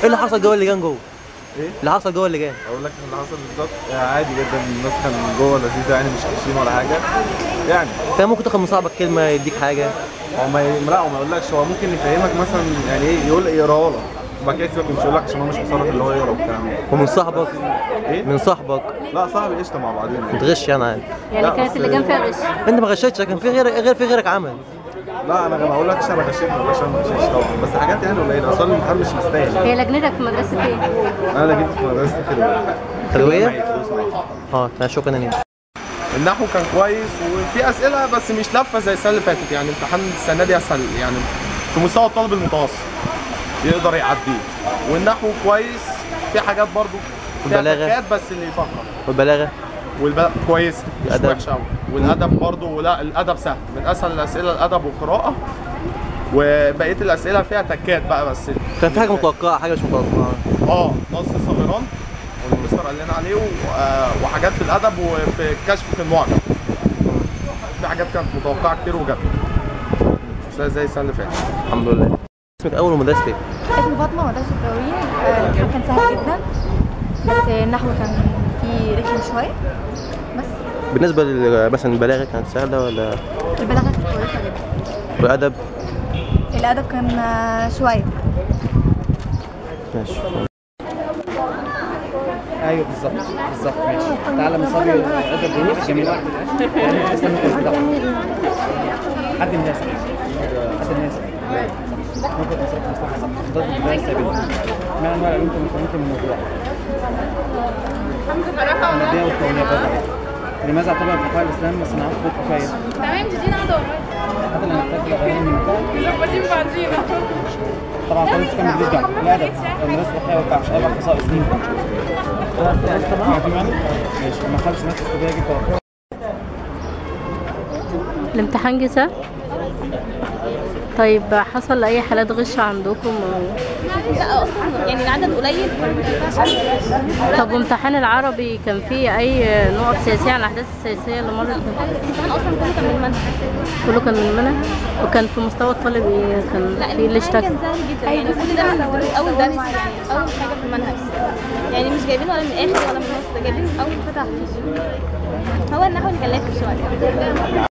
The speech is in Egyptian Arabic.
اللي حصل جوه اللجان جوه ايه اللي حصل جوه اللجان اقول لك اللي حصل بالظبط آه، عادي جدا الناس كان جوه لذيذه يعني مش قاشين ولا حاجه يعني كان ممكن تاخد من صاحبك كلمه يديك حاجه هو ما ي- لا هو ما يقولكش هو ممكن يفهمك مثلا يعني ايه يقول يقراها لك وبعد كده يسيبك مش يقول لك عشان هو مش مصرف اللي هو يقرا والكلام ده ومن صاحبك ايه من صاحبك لا صاحبي قشطه مع بعضين بتغش يعني عادي يعني لا، كانت بس- اللجان فيها غش انت ما غشيتش لكن في غير غير في غيرك عمل لا انا ما اقولكش انا غشيت ولا عشان ما غشيتش طبعا بس حاجات يعني قليله اصلا الامتحان مش مستاهل هي لجنتك في مدرسة ايه؟ انا جيت في مدرسه كده تلويه اه تمام، شكرا يا نيم النحو كان كويس وفي اسئله بس مش لفه زي السنه اللي فاتت يعني امتحان السنه دي اسهل يعني في مستوى الطالب المتوسط يقدر يعديه والنحو كويس في حاجات برضو فيها والبلاغة؟ تكات بس اللي يفكر والبلاغه والبلاغه كويسه مش الأدب؟ وحشه قوي والادب برضو لا الادب سهل من اسهل الاسئله الادب والقراءه وبقيه الاسئله فيها تكات بقى بس كان في حاجه متوقعه حاجه مش متوقعه اه نص الصغيران والمستر قال لنا عليه و- آه، وحاجات في الادب وفي الكشف في المعجم في حاجات كانت متوقعه كتير وجت زي زي السنه اللي فاتت الحمد لله اسمك اول ومدرسه ايه اسمي فاطمة مدرسة التراويح آه، الامتحان كان سهل جدا بس النحو كان فيه رخم شوية بس بالنسبه لل- مثلا البلاغه كانت سهله ولا البلاغة كانت كويسة جدا والادب الأدب كان آه، شوية ماشي ايوه بالظبط بالظبط ماشي تعالى مصلي ادب دروس جميل يعني استنى كده كده. حد من الناس حد من الناس ممكن مسألة مصلحة صح بالظبط البداية السابقة ما أنواع العلوم المتمكن من الموضوع المادية والكونية طبعا لماذا اعتبر فقهاء الإسلام صناعات فوق كفاية؟ تمام جديد انا دورة حتى لا نحتاج لغيرهم من المكان مظبطين بعضينا طبعا خالص كان جديد جامعة الأدب المدرسة الفقهية والبتاع مش أربع خصائص دي طبعا في معنى؟ ماشي لما خلص مادة الطبيعة جبت توقع الامتحان جه سهل؟ طيب حصل أي حالات غش عندكم لا اصلا يعني العدد قليل طب وامتحان العربي كان فيه أي نقط سياسية عن الأحداث السياسية اللي مرت بيها؟ الامتحان اصلا كله كان من المنهج كله كان من المنهج وكان في مستوى الطالب ايه كان لا في اللي الامتحان اشتكى كان سهل جدا يعني كل ده من الدروس- اول درس يعني اول حاجه في المنهج يعني مش جايبين ولا من الاخر ولا من النص ده جايبين من اول فتح هو النحو اللي كان لافف شويه